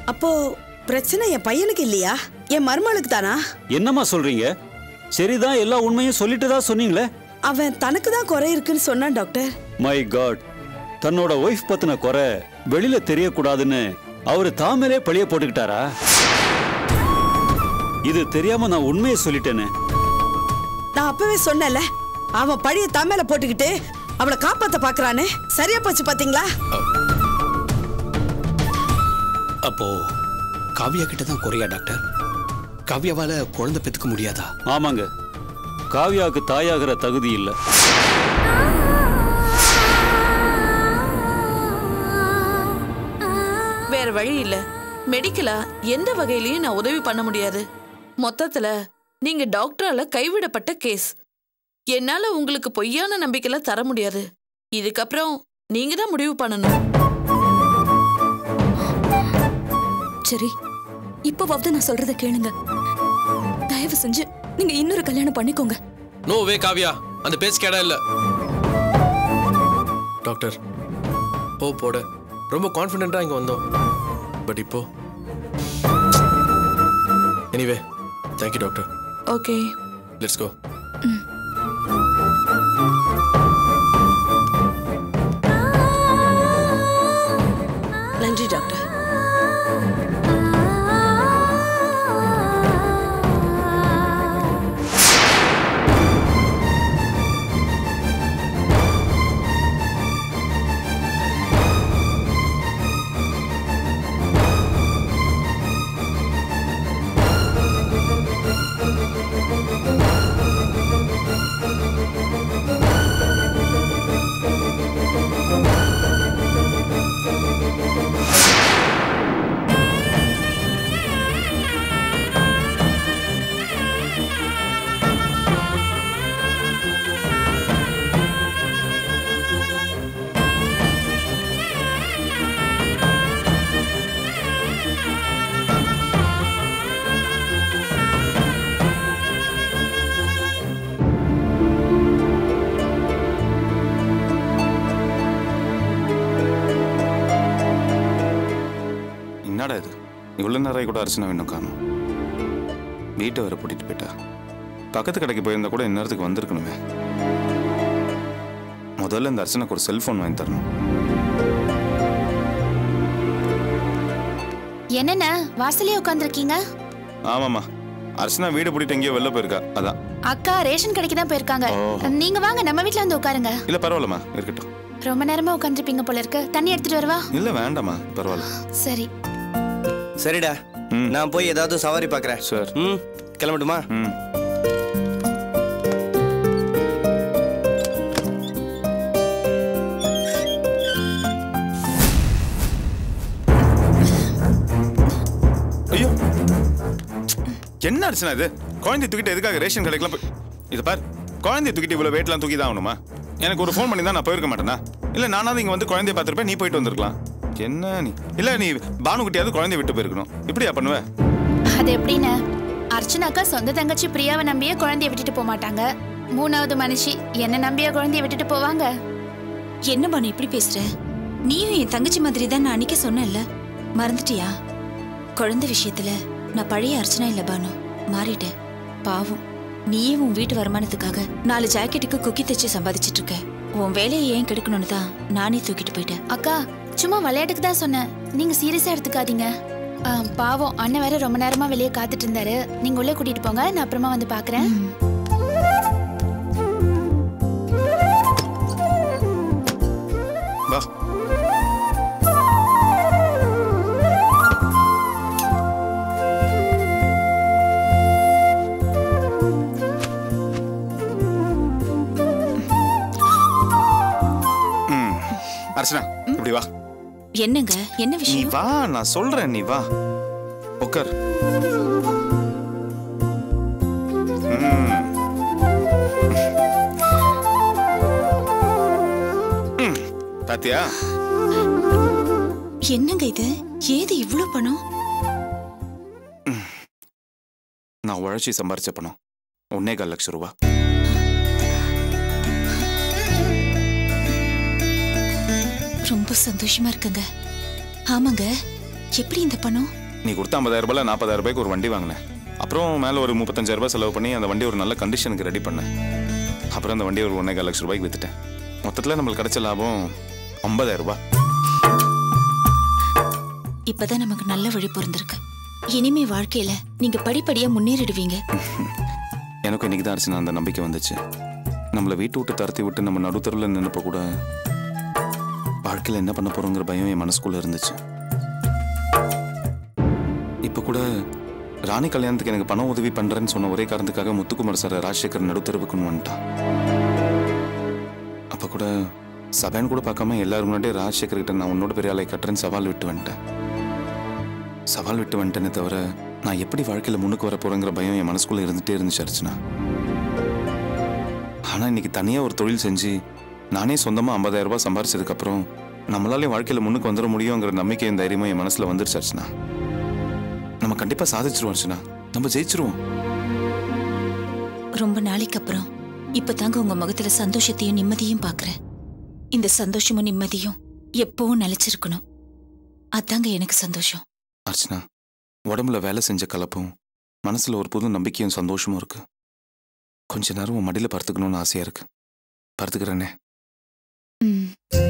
அப்போ பிரச்சனை என் பையனுக்கு இல்லையா என் மருமகளுக்கு தானா என்னம்மா சொல்றீங்க சரிதான் எல்லா உண்மையும் சொல்லிட்டு தான் சொன்னீங்களே அவன் தனக்கு தான் குறை இருக்குன்னு சொன்னான் டாக்டர் மை காட் தன்னோட ஒய்ஃப் பத்தின குறை வெளியில தெரியக்கூடாதுன்னு அவரு தாமரே பழிய போட்டுக்கிட்டாரா இது தெரியாம நான் உண்மையை சொல்லிட்டேனே நான் அப்பவே சொன்னேன்ல அவன் பழிய தம்மேல போட்டுக்கிட்டு அவளை காப்பாத்த பாக்குறானே சரியா போச்சு பாத்தீங்களா அப்போ காவ்யா கிட்ட தான் குறையா டாக்டர் காவ்யாவால குழந்தை பெத்துக்க முடியாதா ஆமாங்க காவ்யாவுக்கு தாயாகிற தகுதி இல்லை வேற வழி இல்ல மெடிக்கலா எந்த வகையிலயும் நான் உதவி பண்ண முடியாது மொத்தத்துல நீங்க டாக்டரால கைவிடப்பட்ட கேஸ் என்னால உங்களுக்கு பொய்யான நம்பிக்கையில தர முடியாது இதுக்கப்புறம் நீங்க தான் முடிவு பண்ணணும் சரி இப்போவாவது நான் சொல்றத கேளுங்க தயவு செஞ்சு நீங்க இன்னொரு கல்யாணம் பண்ணிக்கோங்க நோ வே காவ்யா அந்த பேச்சுக்கு இடம் இல்ல டாக்டர் ஓ போட ரொம்ப கான்ஃபிடென்ட்டா இங்க வந்தோம் பட் இப்போ anyway thank you doctor okay let's go நன்றி டாக்டர் என்னடா இது இவ்வளோ நேரம் கூட அர்ச்சனா இன்னும் காணும் வீட்டை வர கூட்டிட்டு போயிட்டா பக்கத்து கடைக்கு போயிருந்தா கூட இந்நேரத்துக்கு வந்திருக்கணுமே முதல்ல இந்த அர்ச்சனைக்கு ஒரு செல்போன் வாங்கி தரணும் என்னண்ண வாசலே உட்காந்துருக்கீங்க ஆமாம்மா அர்ச்சனா வீடு பூட்டிட்டு எங்கேயோ வெளில போயிருக்கா அதான் அக்கா ரேஷன் கடைக்கு தான் போயிருக்காங்க ஓ. நீங்க வாங்க நம்ம வீட்ல வந்து உட்காருங்க இல்லை பரவாயில்லம்மா இருக்கட்டும் ரொம்ப நேரமா உட்காந்துருப்பீங்க போல இருக்கு தண்ணி எடுத்துட்டு வரவா இல்லை வேண்டாம்மா பரவாயில்ல சரி சரிடா ம். நான் போய் ஏதாவது சவாரி பார்க்குறேன் சார் ம் கிளம்பட்டுமா ம் ஐயோ என்ன அர்ச்சனா இது குழந்தை தூக்கிட்டு எதுக்காக ரேஷன் கடைக்கெல்லாம் போய் இதை பார் குழந்தைய தூக்கிட்டு இவ்வளோ வெயிட்லாம் தூக்கி தான் ஆகணுமா எனக்கு ஒரு ஃபோன் பண்ணி தான் நான் போயிருக்க மாட்டேனா இல்லை நானாவது இங்கே வந்து குழந்தைய பார்த்துருப்பேன் நீ போயிட்டு வந்திருக்கலாம் என்ன நீ இல்லை நீ பானுக்குட்டியாவது குழந்தைய விட்டு போயிருக்கணும் இப்படியா பண்ணுவேன் அது எப்படின்னு அர்ச்சனாக்கா சொந்த தங்கச்சி பிரியாவை நம்பியே குழந்தைய விட்டுட்டு போக மாட்டாங்க மூணாவது மனுஷி என்ன நம்பிய குழந்தைய விட்டுட்டு போவாங்க என்ன பானு இப்படி பேசுற நீயும் என் தங்கச்சி மாதிரி தான் நான் அன்னைக்கு சொன்னேன்ல மறந்துட்டியா குழந்தை விஷயத்துல நான் பழைய அர்ச்சனா இல்ல பானு மாறிட்டேன் பாவம் நீயே உன் வீட்டு வருமானத்துக்காக நாலு ஜாக்கெட்டுக்கு குக்கி தைச்சு சம்பாதிச்சிட்டு இருக்க உன் வேலையை ஏன் கெடுக்கணும்னு தான் நானே தூக்கிட்டு போயிட்டேன் அக்கா சும்மா விளையாட்டுக்கு தான் சொன்னேன் நீங்க சீரியஸா எடுத்துக்காதீங்க ஆ, பாவம் அண்ணன் வேற ரொம்ப நேரமா வெளியே காத்துட்டு இருந்தாரு நீங்க உள்ளே கூட்டிட்டு போங்க நான் அப்புறமா வந்து பாக்குறேன் வா ம். அர்ச்சனா இப்படி வா என்னங்க என்ன நீ விஷயம் வா நான் சொல்றேன் நீ வா உட்கார் ம். ம். பாத்தியா என்னங்க இது ஏது இவ்ளோ பணம் நான் உழைச்சி சம்பாரிச்ச பணம் ஒன்னே கால் லட்சம் ரூபா ரொம்ப சந்தோஷமா இருக்குங்க ஆமாங்க எப்படி இந்த பணம் நீ கொடுத்த ஐம்பதாயிரம் ரூபாயில நாற்பதாயிரம் ரூபாய்க்கு ஒரு வண்டி வாங்கினேன் அப்புறம் மேலே ஒரு முப்பத்தஞ்சாயிரம் ரூபாய் செலவு பண்ணி அந்த வண்டி ஒரு நல்ல கண்டிஷனுக்கு ரெடி பண்ணேன் அப்புறம் அந்த வண்டியை ஒரு ஒன்றே லட்சம் ரூபாய்க்கு வித்துட்டேன் மொத்தத்தில் நம்மளுக்கு கிடைச்ச லாபம் ஐம்பதாயிரம் ரூபாய் இப்பதான் நமக்கு நல்ல வழி பிறந்திருக்கு இனிமே வாழ்க்கையில நீங்க படிப்படியா முன்னேறிடுவீங்க எனக்கும் இன்னைக்கு தான் அரிசி அந்த நம்பிக்கை வந்துச்சு நம்மளை வீட்டு விட்டு தரத்தி விட்டு நம்ம நடுத்தருவில் நின்னப்ப கூட வாழ்க்கையில் என்ன பண்ண போறோங்கிற பயம் என் மனசுக்குள்ள இருந்துச்சு இப்போ கூட ராணி கல்யாணத்துக்கு எனக்கு பண உதவி பண்றேன்னு சொன்ன ஒரே காரணத்துக்காக முத்துக்குமார் சார் ராஜசேகர் நடுத்தருவுக்குன்னு வந்துட்டான் அப்போ கூட சபைன்னு கூட பார்க்காம எல்லாரும் முன்னாடியே ராஜசேகர் கிட்ட நான் உன்னோட பெரிய ஆளை கட்டுறேன்னு சவால் விட்டு வந்துட்டேன் சவால் விட்டு வந்துட்டேனே தவிர நான் எப்படி வாழ்க்கையில் முன்னுக்கு வர போறேங்கிற பயம் என் மனசுக்குள்ள இருந்துட்டே இருந்துச்சு அர்ச்சனா ஆனால் இன்னைக்கு தனியாக ஒரு தொழில் செஞ்சு நானே சொந்தமாக ஐம்பதாயிரம் ரூபாய் சம்பாரிச்சதுக்கப்புறம் நம்மளாலே வாழ்க்கையில் முன்னுக்கு வந்துட முடியுங்கிற நம்பிக்கையும் தைரியமும் என் மனசில் வந்துருச்சு அர்ச்சனா நம்ம கண்டிப்பாக சாதிச்சிருவோம் அர்ச்சனா நம்ம ஜெயிச்சிருவோம் ரொம்ப நாளைக்கு அப்புறம் இப்பதாங்க உங்க முகத்துல சந்தோஷத்தையும் நிம்மதியும் பாக்குறேன் இந்த சந்தோஷமும் நிம்மதியும் எப்பவும் நிலைச்சிருக்கணும் அதாங்க எனக்கு சந்தோஷம் அர்ச்சனா உடம்புல வேலை செஞ்ச கலப்பும் மனசுல ஒரு புது நம்பிக்கையும் சந்தோஷமும் இருக்கு கொஞ்ச நேரம் உன் மடியில படுத்துக்கணும்னு ஆசையா இருக்கு படுத்துக்கிறேனே ம்.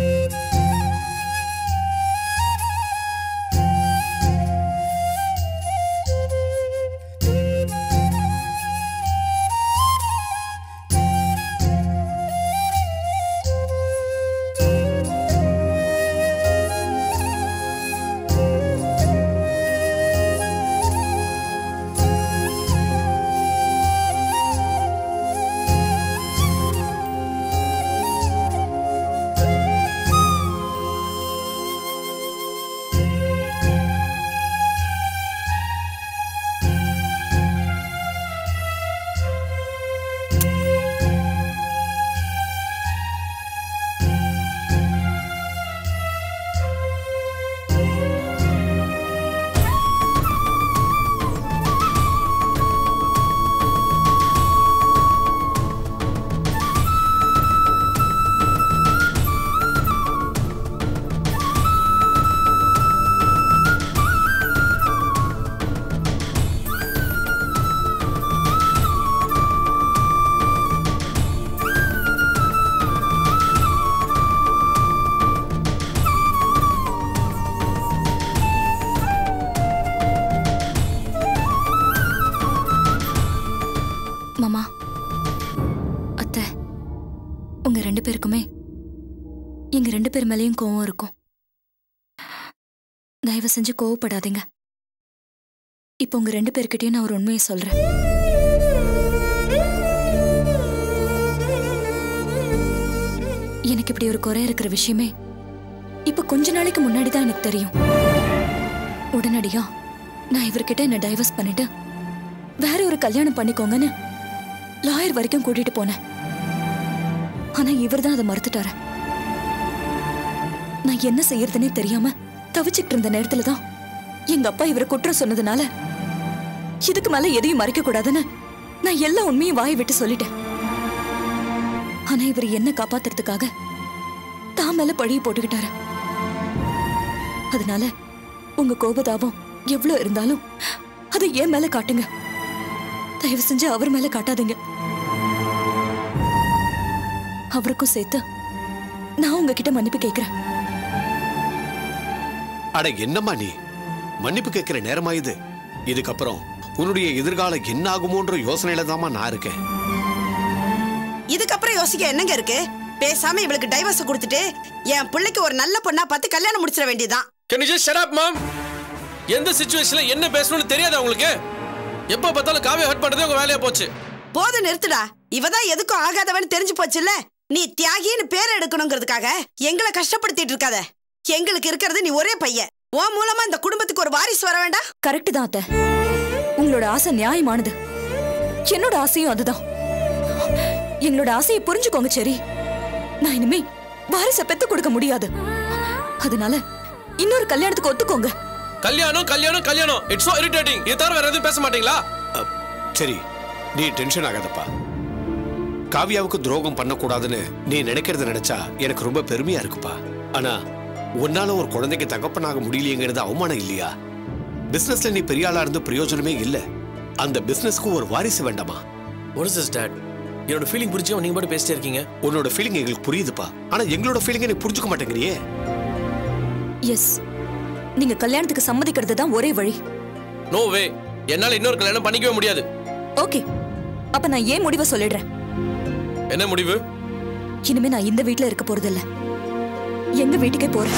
மாமா அத்தை உங்க ரெண்டு பேருக்குமே எங்க ரெண்டு பேர் மேலேயும் கோவம் இருக்கும் தயவு செஞ்சு கோவப்படாதீங்க இப்போ உங்க ரெண்டு பேர்கிட்டயும் நான் ஒரு உண்மையை சொல்றேன் எனக்கு இப்படி ஒரு குறை இருக்கிற விஷயமே இப்ப கொஞ்ச நாளைக்கு முன்னாடி தான் எனக்கு தெரியும் உடனடியா நான் இவர்கிட்ட என்ன டைவர்ஸ் பண்ணிட்டு வேற ஒரு கல்யாணம் பண்ணிக்கோங்கன்னு லாயர் வரைக்கும் கூட்டிட்டு போனேன் ஆனா இவர் தான் அதை மறுத்துட்டாரு நான் என்ன செய்யறதுனே தெரியாம தவிச்சிட்டு இருந்த நேரத்துல தான் எங்க அப்பா இவரை குற்றம் சொன்னதுனால இதுக்கு மேல எதையும் மறைக்க கூடாதுன்னு நான் எல்லா உண்மையும் வாய் விட்டு சொல்லிட்டேன் ஆனா இவர் என்ன காப்பாத்துறதுக்காக தான் மேல பழிய போட்டுக்கிட்டாரு அதனால உங்க கோபதாபம் எவ்வளவு இருந்தாலும் அதை என் மேல காட்டுங்க தயவு செஞ்சு அவர் மேல காட்டாதீங்க அவருக்கும் சேர்த்து நான் உங்ககிட்ட மன்னிப்பு கேட்கிறேன் அட என்னம்மா நீ மன்னிப்பு கேட்கிற நேரமா இது இதுக்கப்புறம் உன்னுடைய எதிர்காலம் என்ன ஆகுமோன்ற யோசனையில தாம்மா நான் இருக்கேன் இதுக்கப்புறம் யோசிக்க என்னங்க இருக்கு பேசாம இவளுக்கு டைவர்ஸ் கொடுத்துட்டு என் பிள்ளைக்கு ஒரு நல்ல பொண்ணா பார்த்து கல்யாணம் முடிச்சிட வேண்டியதுதான் can you just shut up mom எந்த சுச்சுவேஷன்ல என்ன பேசணும்னு தெரியாதா உங்களுக்கு எப்ப பார்த்தாலும் காவிய ஹர்ட் பண்றதே உங்க வேலையா போச்சு போதும் நிறுத்துடா இவதான் எதுக்கும் ஆகாதவன்னு தெரிஞ்சு போச்சுல்ல நீ தியாகின்னு பேர் எடுக்கணுங்கிறதுக்காக எங்களை கஷ்டப்படுத்திட்டு இருக்காத எங்களுக்கு இருக்கிறது நீ ஒரே பையன் உன் மூலமா இந்த குடும்பத்துக்கு ஒரு வாரிசு வர வேண்டாம் கரெக்ட் தான் அத்தை உங்களோட ஆசை நியாயமானது என்னோட ஆசையும் அதுதான் எங்களோட ஆசையை புரிஞ்சுக்கோங்க சரி நான் இனிமே வாரிசை பெத்து கொடுக்க முடியாது அதனால இன்னொரு கல்யாணத்துக்கு ஒத்துக்கோங்க கல்யாணம் கல்யாணம் கல்யாணம் இட்ஸ் சோ இரிட்டேட்டிங் இது தவிர வேற எதுவும் பேச மாட்டீங்களா அ, சரி நீ டென்ஷன் ஆகாதப்பா காவியாவுக்கு துரோகம் பண்ணக்கூடாதுன்னு நீ நினைக்கிறத நினைச்சா எனக்கு ரொம்ப பெருமையா இருக்குப்பா ஆனா உன்னால ஒரு குழந்தைக்கு தகப்பனாக முடியலையேங்கிறது அவமானம் இல்லையா பிசினஸ்ல நீ பெரிய ஆளா இருந்து பிரயோஜனமே இல்ல அந்த பிசினஸ்க்கு ஒரு வாரிசு வேண்டாமா வாட் இஸ் திஸ் டாட் என்னோட ஃபீலிங் புரிஞ்சுக்காம நீங்க மட்டும் பேசிட்டே இருக்கீங்க உன்னோட ஃபீலிங் எங்களுக்கு புரியுதுப்பா ஆனா எங்களோட ஃபீலிங்கை நீ புரிஞ்சுக்க மாட்டேங்கிறியே எஸ் நீங்க கல்யாணத்துக்கு சம்மதிக்கிறது தான் ஒரே வழி நோ வே என்னால இன்னொரு கல்யாணம் பண்ணிக்கவே முடியாது ஓகே அப்ப நான் ஏன் முடிவை சொல்லிடுறேன் என்ன முடிவு இனிமே நான் இந்த வீட்ல இருக்க போறது இல்ல எங்க வீட்டுக்கே போறேன்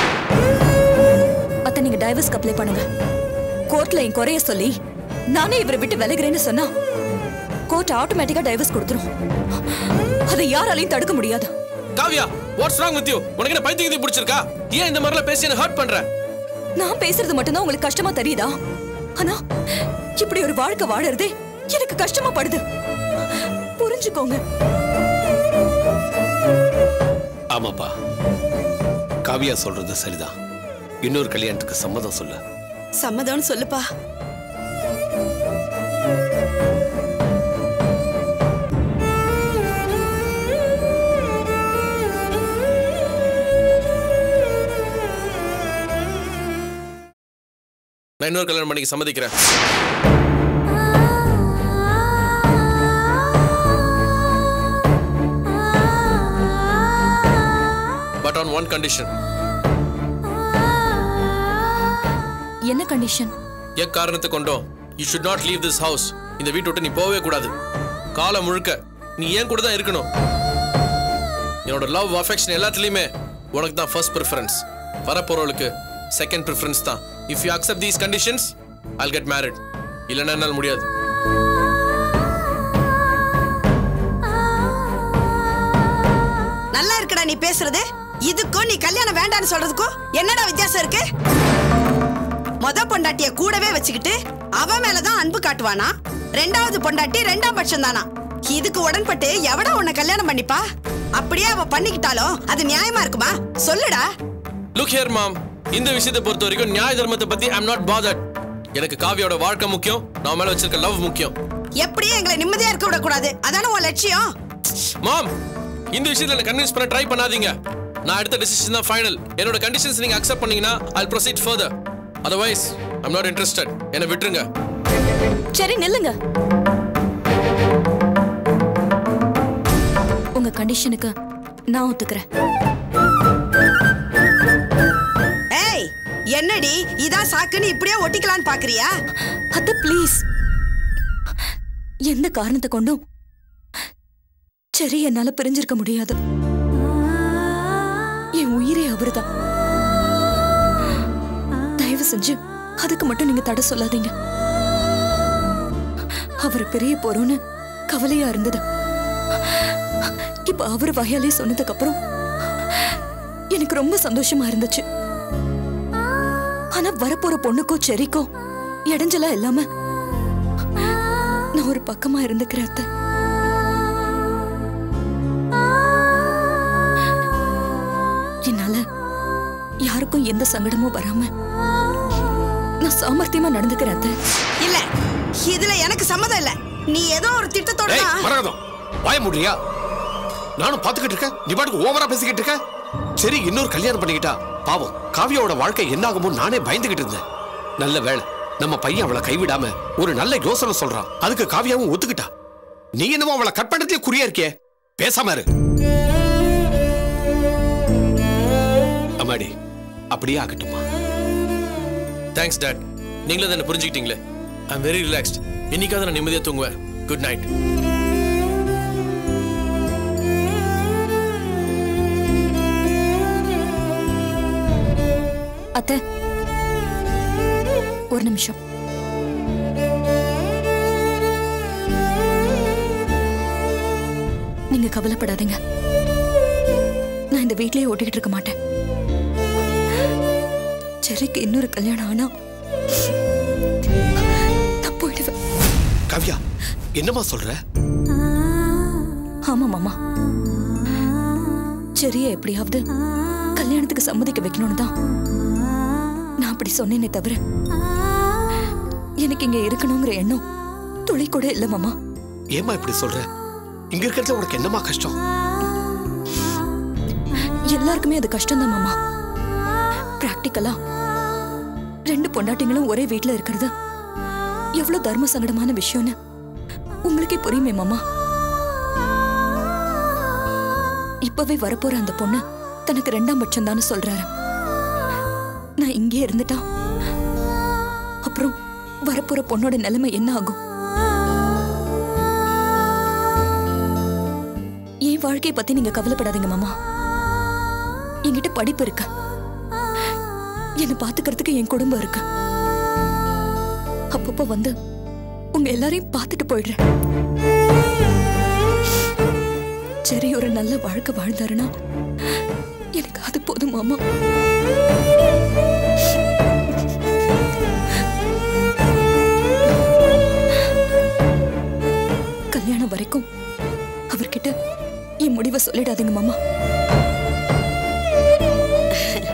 அத்த நீங்க டைவர்ஸ்க்கு அப்ளை பண்ணுங்க கோர்ட்ல என் குறைய சொல்லி நானே இவரை விட்டு விலகுறேன்னு சொன்னா கோர்ட் ஆட்டோமேட்டிக்கா டைவர்ஸ் கொடுத்துரும் அதை யாராலையும் தடுக்க முடியாது Kavya what's wrong with you உனக்கு என்ன பைத்தியத்தை பிடிச்சிருக்கா ஏன் இந்த மாதிரிலாம் பேசி என்ன ஹர்ட் பண்ற நான் பேசுறது மட்டும்தான் உங்களுக்கு கஷ்டமா தெரியுதா ஆனா இப்படி ஒரு வாழ்க்கை வாழறதே எனக்கு கஷ்டமா படுது புரிஞ்சுக்கோங்க ஆமாப்பா காவியா சொல்றது சரிதான் இன்னொரு கல்யாணத்துக்கு சம்மதம் சொல்லு சம்மதம்னு சொல்லுப்பா நான் இன்னொரு கல்யாணம் பண்ணிக்க சம்மதிக்கிறேன் பட் ஆன் ஒன் கண்டிஷன் என்ன கண்டிஷன் எக்காரணத்தை கொண்டோம் you should not leave this house இந்த வீட்டை விட்டு நீ போகவே கூடாது காலம் முழுக்க நீ ஏன் கூட தான் இருக்கணும் என்னோட லவ் அஃபெக்ஷன் எல்லாத்துலயுமே உனக்கு தான் ஃபர்ஸ்ட் ப்ரிஃபரன்ஸ் வரப்போறவளுக்கு செகண்ட் ப்ரிஃபரன்ஸ் தான் if you accept these conditions I'll get married இல்லைன்னா என்னால் முடியாது நல்லா இருக்குடா நீ பேசுறது இதுக்கும் நீ கல்யாணம் வேண்டாம்னு சொல்றதுக்கும் என்னடா வித்தியாசம் இருக்கு மொத பொண்டாட்டிய கூடவே வச்சுக்கிட்டு அவ மேலதான் அன்பு காட்டுவானா ரெண்டாவது பொண்டாட்டி ரெண்டாம் பட்சம் தானா இதுக்கு உடன்பட்டு எவடா உன்னை கல்யாணம் பண்ணிப்பா அப்படியே அவ பண்ணிக்கிட்டாலும் அது நியாயமா இருக்குமா சொல்லுடா லுக் ஹியர் மாம் இந்த விஷயத்தை பொறுத்த வரைக்கும் நியாய தர்மத்தை பத்தி ஐம் நாட் பாதர்ட் எனக்கு காவியோட வாழ்க்கை முக்கியம் நான் மேல வச்சிருக்க லவ் முக்கியம் எப்படியும் எங்களை நிம்மதியா இருக்க விடக்கூடாது அதானே உன் லட்சியம் மாம் இந்த விஷயத்துல என்ன கன்வின்ஸ் பண்ண ட்ரை பண்ணாதீங்க நான் எடுத்த டிசிஷன் தான் ஃபைனல் என்னோட கண்டிஷன்ஸ் நீங்க அக்செப்ட் பண்ணீங்கன்னா I proceed further otherwise I'm not interested என்னை விட்டுருங்க சரி நில்லுங்க உங்க கண்டிஷனுக்கு நான் ஒத்துக்கிறேன் ஏய் என்னடி இதான் சாக்குன்னு இப்படியே ஒட்டிக்கலான்னு பாக்குறியா அத்த ப்ளீஸ் எந்த காரணத்தை கொண்டும் சரி என்னால பிரிஞ்சிருக்க முடியாது என் உயிரே அவர்தான் தயவு செஞ்சு அதுக்கு மட்டும் நீங்க தடை சொல்லாதீங்க அவர் பிரிய போறோம்னு கவலையா இருந்தது இப்ப அவர் வகையாலே சொன்னதுக்கு அப்புறம் எனக்கு ரொம்ப சந்தோஷமா இருந்துச்சு ஆனா வரப்போற பொண்ணுக்கோ செரிக்கோ இடைஞ்சலா இல்லாம நான் ஒரு பக்கமா இருந்துக்கிறேன் அத்தை. என்னால யாருக்கும் எந்த சங்கடமும் வராம நான் சாமர்த்தியமா நடந்துக்கிறேன் அத்தை. இல்ல இதுல எனக்கு சம்மதம் இல்ல நீ ஏதோ ஒரு திட்டத்தோட ஏய் தான் மரகதம் வாய முடியா நானும் பாத்துக்கிட்டு இருக்கேன் நீ பாட்டுக்கு ஓவரா பேசிக்கிட்டு இருக்க சரி இன்னொரு கல்யாணம் பண்ணிக்கிட்டா பாவம் காவியாவோட வாழ்க்கை என்ன ஆகுமோ நானே பயந்துகிட்டு இருந்தேன் நல்ல வேளை நம்ம பையன் அவளை கைவிடாம ஒரு நல்ல யோசனை சொல்றான் அதுக்கு காவியாவும் ஒத்துக்கிட்டா நீ என்னமோ அவளை கட் பண்றதுலயே குறியா இருக்கே பேசாம இரு அம்மாடி அப்படியே ஆகட்டுமா தேங்க்ஸ் டாட் நீங்களே தான் என்ன புரிஞ்சுக்கிட்டீங்களே ஐ எம் வெரி ரிலாக்ஸ்ட் இன்னைக்காவது நான் நிம்மதியாக தூங்குவேன் குட் நைட் அத்தை ஒரு நிமிஷம் நீங்க கவலைப்படாதீங்க நான் இந்த வீட்லயே ஓட்டிக்கிட்டு இருக்க மாட்டேன் செரிக்கு இன்னொரு கல்யாணம் ஆனா நான் போயிடுவேன் காவியா என்னம்மா சொல்ற ஆமா மாமா சரியா எப்படியாவது கல்யாணத்துக்கு சம்மதிக்க வைக்கணும்னு தான் நான் அப்படி சொன்னேனே தவிர எனக்கு இங்க இருக்கணுங்கிற எண்ணம் துளி கூட இல்ல மாமா ஏமா இப்படி சொல்ற இங்க இருக்கிறது உனக்கு என்னமா கஷ்டம் எல்லாருக்குமே அது கஷ்டம் தான் மாமா பிராக்டிக்கலா ரெண்டு பொண்டாட்டிங்களும் ஒரே வீட்ல இருக்கிறது எவ்வளவு தர்ம சங்கடமான விஷயம்னு உங்களுக்கே புரியுமே மாமா இப்பவே வரப்போற அந்த பொண்ணு தனக்கு ரெண்டாம் பட்சம் தானே சொல்றாரு நான் இங்கே இருந்துட்டா அப்புறம் வரப்போற பொண்ணோட நிலைமை என்ன ஆகும் என் வாழ்க்கையை பத்தி நீங்க கவலைப்படாதீங்க மாமா என்கிட்ட படிப்பு இருக்கு என்னை பாத்துக்கிறதுக்கு என் குடும்பம் இருக்கு அப்பப்போ வந்து உங்க எல்லாரையும் பார்த்துட்டு போயிடுறேன் சரி ஒரு நல்ல வாழ்க்கை வாழ்ந்தாருன்னா எனக்கு அது போதும் மாமா கல்யாணம் வரைக்கும் அவர்கிட்ட என் முடிவை சொல்லிடாதீங்க மாமா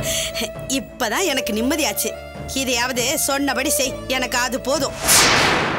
இப்பதான் எனக்கு நிம்மதியாச்சு இதையாவது சொன்னபடி செய் எனக்கு அது போதும்